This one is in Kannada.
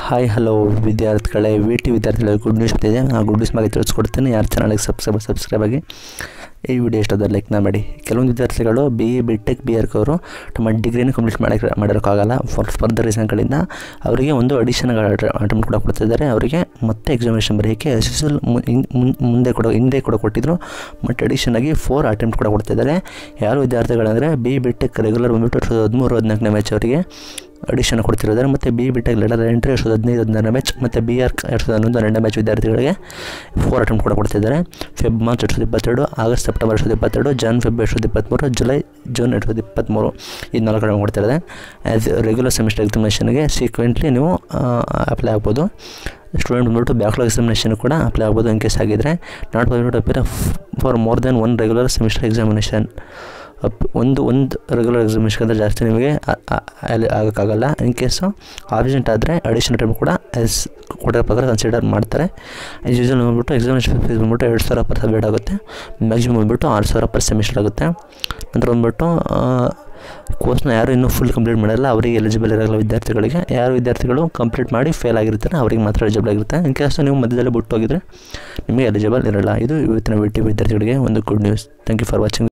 ಹಾಯ್ ಹಲೋ ವಿದ್ಯಾರ್ಥಿಗಳೇ ವಿ ಟಿ ವಿದ್ಯಾರ್ಥಿಗಳಿಗೆ ಗುಡ್ ನ್ಯೂಸ್ ಇದೆ ಆ ಗುಡ್ ನ್ಯೂಸ್ ಬಗ್ಗೆ ತಿಳಿಸ್ಕೊಡ್ತೀನಿ ಯಾರು ಚಾನಲ್ಗೆ ಸಬ್ಸ್ಕ್ರೈಬ್ ಸಬ್ಸ್ಕ್ರೈಬ್ ಆಗಿ ಈ ವಿಡಿಯೋ ಇಷ್ಟದ ಲೈಕ್ನ ಮಾಡಿ ಕೆಲವೊಂದು ವಿದ್ಯಾರ್ಥಿಗಳು B A B tech B arch ಅವರು ತಮ್ಮ ಡಿಗ್ರಿನ ಕಂಪ್ಲೀಟ್ ಮಾಡಿ ಮಾಡಿರೋಕ್ಕಾಗಲ್ಲ ಫಾರ್ ಫರ್ದರ್ ರೀಸನ್ಗಳಿಂದ ಅವರಿಗೆ ಒಂದು ಅಡಿಷನ್ ಅಟೆಂಪ್ಟ್ ಕೂಡ ಕೊಡ್ತಿದ್ದಾರೆ ಅವರಿಗೆ ಮತ್ತೆ ಎಕ್ಸಾಮಿನೇಷನ್ ಬರೆಯೋಕ್ಕೆ ಎಸ್ ಎಸ್ ಎಲ್ ಮುಂದೆ ಕೂಡ ಹಿಂದೆ ಕೂಡ ಕೊಟ್ಟಿದ್ರು ಬಟ್ ಅಡಿಷನ್ ಆಗಿ ಫೋರ್ ಅಟೆಂಪ್ಟ್ ಕೂಡ ಕೊಡ್ತಿದ್ದಾರೆ ಯಾರು ವಿದ್ಯಾರ್ಥಿಗಳಂದರೆ ಬಿ ಬಿ ಟೆಕ್ ರೆಗ್ಯುಲರ್ ಬಂದ್ಬಿಟ್ಟು ಎರಡು ಸಾವಿರದ ಹದಿಮೂರು ಹದಿನಾಲ್ಕನೇ ಮ್ಯಾಚ್ ಅವರಿಗೆ ಅಡಿಷನ್ ಕೊಡ್ತಿರೋದಾರೆ ಮತ್ತು B B tech letter entry ಎರಡು ಸಾವಿರದ ಹದಿನೈದು ಹದಿನಾರನೇ ಮ್ಯಾಚ್ ಮತ್ತು ಬಿ ಆರ್ ಎರಡು ಸಾವಿರದ ಹನ್ನೊಂದು ಹನ್ನೆರಡನೇ ಮ್ಯಾಚ್ ವಿದ್ಯಾರ್ಥಿಗಳಿಗೆ ಫೋರ್ ಅಟೆಂಪ್ಟ್ ಕೂಡ ಕೊಡ್ತಿದ್ದಾರೆ ಫೆಬ್ ಮಾರ್ಚ್ ಎರಡು ಸಾವಿರದ ಇಪ್ಪತ್ತೆರಡು ಆಗಸ್ಟ್ ಸೆಪ್ಟೆಂಬರ್ ಎರಡು ಸಾವಿರದ ಇಪ್ಪತ್ತೆರಡು ಜಾನ್ ಫೆಬ್ ಎರಡು ಸಾವಿರದ ಇಪ್ಪತ್ತ್ಮೂರು ಜುಲೈ ಜೂನ್ ಎರಡು ಸಾವಿರದ ಇಪ್ಪತ್ತ್ಮೂರು ಈ ನಾಲ್ಕು ಕಡೆ ಕೊಡ್ತಿರೋದೆ ಆ್ಯಸ್ ರೆಗ್ಯುಲರ್ ಸೆಮಿಸ್ಟರ್ ಎಕ್ಸಾಮಿನೇಷನ್ಗೆ ಸೀಕ್ವೆಂಟ್ಲಿ ನೀವು ಅಪ್ಲೈ ಆಗ್ಬೋದು ಸ್ಟೂಡೆಂಟ್ ಬಂದ್ಬಿಟ್ಟು ಬ್ಯಾಕ್ಲಾಗ್ ಎಕ್ಸಾಮಿನೇಷನ್ ಕೂಡ ಅಪ್ಲೈ ಆಗ್ಬೋದು ಇನ್ ಕೇಸ್ ಆಗಿದ್ದರೆ ನಾಟ್ ಬಂದ್ಬಿಟ್ಟು appear for more than one regular semester examination up ಒಂದು ಒಂದು ರೆಗ್ಯುಲರ್ ಎಕ್ಸಾಮಿನೇಷನ್ ಅಂದರೆ ಜಾಸ್ತಿ ನಿಮಗೆ ಅಲ್ಲಿ ಆಗೋಕ್ಕಾಗಲ್ಲ ಇನ್ ಕೇಸು ಆಬ್ಸೆಂಟ್ ಆದರೆ ಅಡಿಷನ್ ಟೈಮ್ ಕೂಡ ಎಸ್ ಕೊಡೋ ಪ್ರಕಾರ ಕನ್ಸಿಡರ್ ಮಾಡ್ತಾರೆ ಆ್ಯಸ್ ಯೂಸಲ್ ಬಂದ್ಬಿಟ್ಟು ಎಕ್ಸಾಮಿನೇಷನ್ ಫೀಸ್ ಬಂದ್ಬಿಟ್ಟು ಎರಡು ಸಾವಿರ ಪರ್ ಸಬ್ಜೆಕ್ಟ್ ಆಗುತ್ತೆ ಮ್ಯಾಕ್ಸಿಮಮ್ ಬಂದ್ಬಿಟ್ಟು ಆರು ಸಾವಿರ ಪರ್ ಸೆಮಿಸ್ಟರ್ ಆಗುತ್ತೆ ನಂತರ ಬಂದ್ಬಿಟ್ಟು ಕೋರ್ಸ್ನ ಯಾರು ಇನ್ನೂ ಫುಲ್ ಕಂಪ್ಲೀಟ್ ಮಾಡಿಲ್ಲ ಅವರಿಗೆ ಎಲಿಜಿಬಲ್ ಇರೋಲ್ಲ ವಿದ್ಯಾರ್ಥಿಗಳಿಗೆ ಯಾರು ವಿದ್ಯಾರ್ಥಿಗಳು ಕಂಪ್ಲೀಟ್ ಮಾಡಿ ಫೇಲ್ ಆಗಿರ್ತಾರೆ ಅವರಿಗೆ ಮಾತ್ರ ಎಲಿಜಿಬಲ್ ಆಗಿರುತ್ತೆ ಇನ್ ಕೇಸ್ ನೀವು ಮಧ್ಯದಲ್ಲಿ ಬಿಟ್ಟು ಹೋಗಿದ್ರೆ ನಿಮಗೆ ಎಲಿಜಿಬಲ್ ಇರೋಲ್ಲ ಇದು ಇವತ್ತಿನ ವಿ ಟಿ ವಿದ್ಯಾರ್ಥಿಗಳಿಗೆ ಒಂದು good news thank you for watching